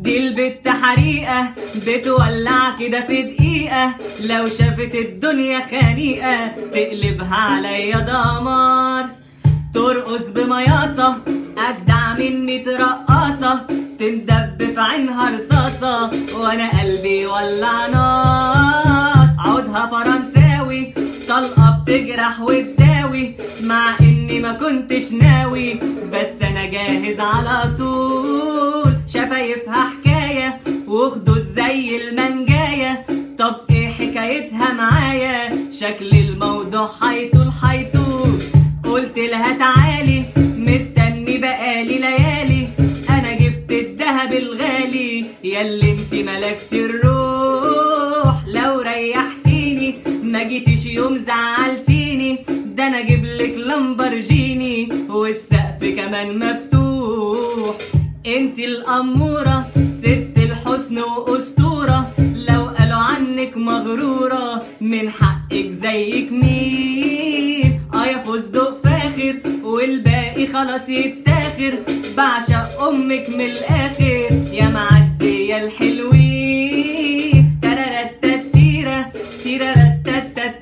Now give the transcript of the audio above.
دي البت حريقة بتولع كده في دقيقة لو شافت الدنيا خنيقة تقلبها عليا دمار ترقص بمياصة أجدع من ميت رقاصة تندب في عينها رصاصة وأنا قلبي ولع نار عودها فرنساوي طلقة بتجرح وتداوي مع إني ما كنتش ناوي بس أنا جاهز على طول شفايفها حكاية وخدود زي المنجاية طب ايه حكايتها معايا شكل الموضوع حيطول حيطول قلت لها تعالي مستني بقالي ليالي انا جبت الدهب الغالي ياللي انتي ملكتي الروح لو ريحتيني ما جيتيش يوم زعلتيني ده انا اجيبلك لامبرجيني والسقف كمان مفتوح انتي الاموره ست الحسن واسطوره لو قالوا عنك مغروره من حقك زيك مين اه يا فستق فاخر والباقي خلاص يتاخر بعشق امك من الاخر يا معديه الحلوين ترارتتيرة تيرارتتت